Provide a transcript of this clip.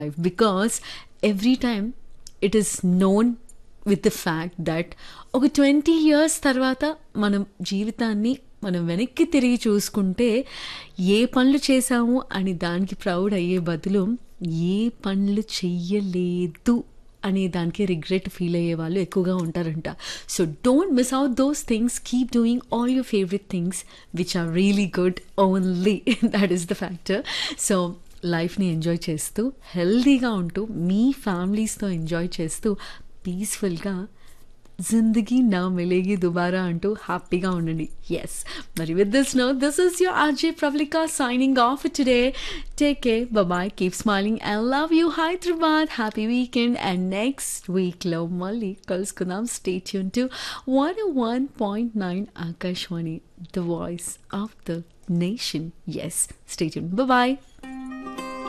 life because every time it is known with the fact that ఒక twenty years తర్వాత మనం జీవితాన్ని మనం వెనక్కి తిరిగి చూసుకుంటే ఏ పనులు చేశాము అని దానికి ప్రౌడ్ అయ్యే బదులు ఏ పనులు చెయ్యలేదు అనే దానికి రిగ్రెట్ ఫీల్ అయ్యే వాళ్ళు ఎక్కువగా ఉంటారంట so don't miss out those things keep doing all your favourite things which are really good only that is the factor so లైఫ్ని ఎంజాయ్ చేస్తూ హెల్దీగా ఉంటూ మీ ఫ్యామిలీస్తో ఎంజాయ్ చేస్తూ పీస్ఫుల్గా జిందగీ నా మిలేగి దుబారా అంటూ హ్యాపీగా ఉండండి ఎస్ మరి with this no this is your RJ ప్రబ్లికా signing off today take care bye keep smiling I love you Hyderabad happy weekend and next వీక్లో మళ్ళీ కలుసుకుందాం స్టేట్ యూన్ to one one point nine Akashvani the voice of the nation yes state యూన్ bye